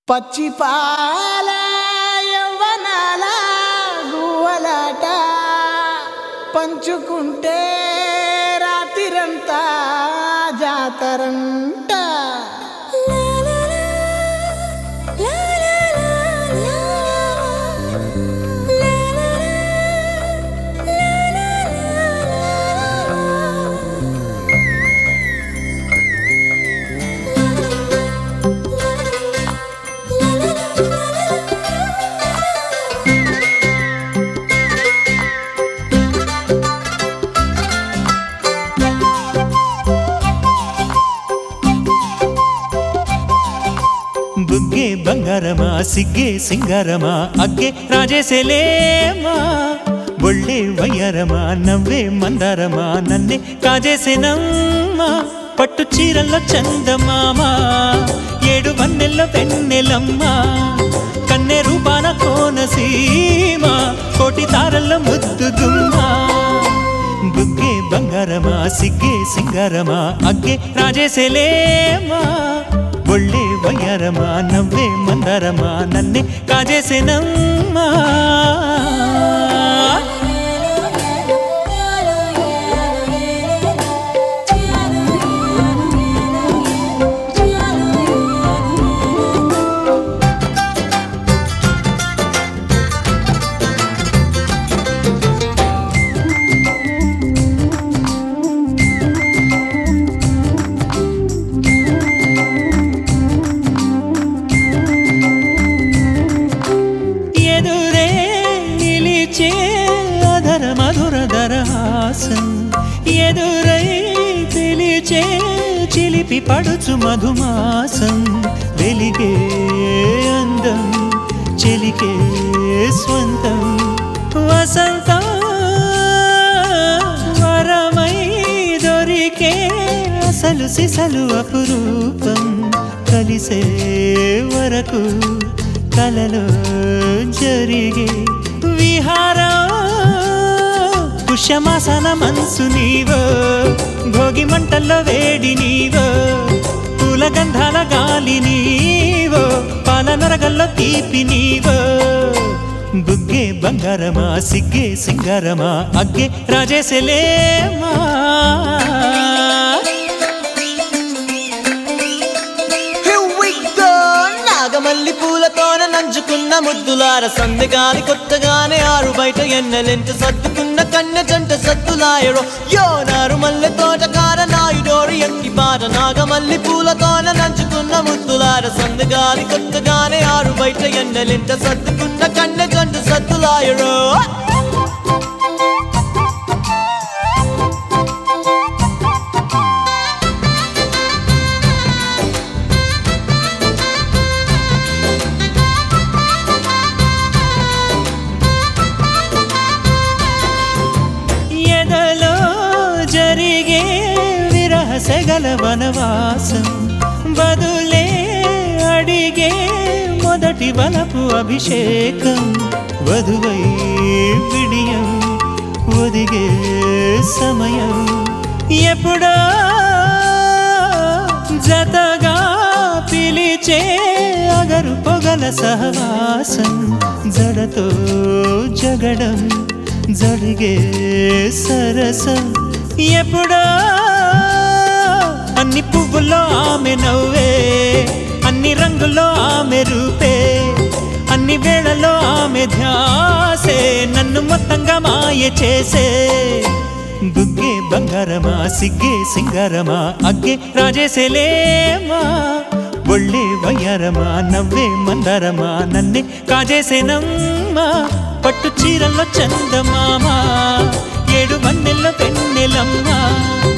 పచ్చి పాల యవ్వనాల గువ్వలాట పంచుకుంటే రాత్రిరంతా జాతరంట బుగ్గే బంగారమా సిగ్గే సింగారమా అగ్గే రాజేసేలేమా ఒళ్ళే వయ్యారమా నవ్వే మందారమా నన్నే కాజేసేనమ్మా పట్టు చీరల్లో చందమామా ఏడు వన్నెల్లో పెన్నెలమ్మా కన్నె రూపాన కోనసీమ కోటి తారల్లో ముద్దు గుమ్మా బుగ్గే బంగారమా సిగ్గే సింగారమా అగ్గే రాజేసేలేమా ఒళ్ళే వయ్యారమా నవ్వే మందారమా నన్నే కాజేసేనమ్మా ఎదురే నిలిచే అధర మధుర దరహాసం ఎదురై పిలిచే చిలిపి పడుచు మధుమాసం వెలిగే అందం చెలికే స్వంతం వసంతం వరమై దొరికే అసలు సిసలు అపురూపం కలిసే వరకు కలలో జరిగే విహారం పుష్యమాసన మనసు నీవో భోగి మంటల్లో వేడి నీవో పూల గంధాల గాలి నీవో పాల నరగల్లో తీపి నీవో బుగ్గే బంగారమా సిగ్గే సింగారమా అగ్గే రాజేసలేమా Here we go! నాగమల్లి పూలతోన నంచుకున్న ముద్దులార సందెగాలి కొత్తగానే ఆరు బయట ఎన్నెలెంట సర్దుకున్న కన్నె జంట సత్తులాయరో యో నారు మల్లె తోటకార నాయుడోరు ఎక్కి పాట నాగమల్లి పూలతోన నంచుకున్న ముద్దులార సందెగాలి కొత్తగానే ఆరు బయట ఎన్నెలెంట సర్దుకున్న కన్నె జంట సత్తులాయరో ఎదలో జరిగే విరహ సెగల వనవాసం బదులే అడిగే మొదటి వలపు అభిషేకం వధువై విడియం ఒదిగే సమయం ఎప్పుడో జతగా పిలిచే అగరు పొగల సహవాసం జడతో జగడం జరిగే సరసం ఎప్పుడో అన్ని పువ్వుల్లో ఆమె నవ్వే అన్ని రంగుల్లో ఆమె రూపే అన్ని వేళలో ఆమె ధ్యాసే నన్ను మొత్తంగా మాయ చేసే బుగ్గే బంగారమా సిగ్గే సింగారమా అగ్గే రాజేసేలేమా ఒళ్ళే వయ్యారమా నవ్వే మందారమా నన్నే కాజేసేనమ్మా పట్టు చీరల్లో చందమామా ఏడు వన్నెల్లో పెన్నెలమ్మా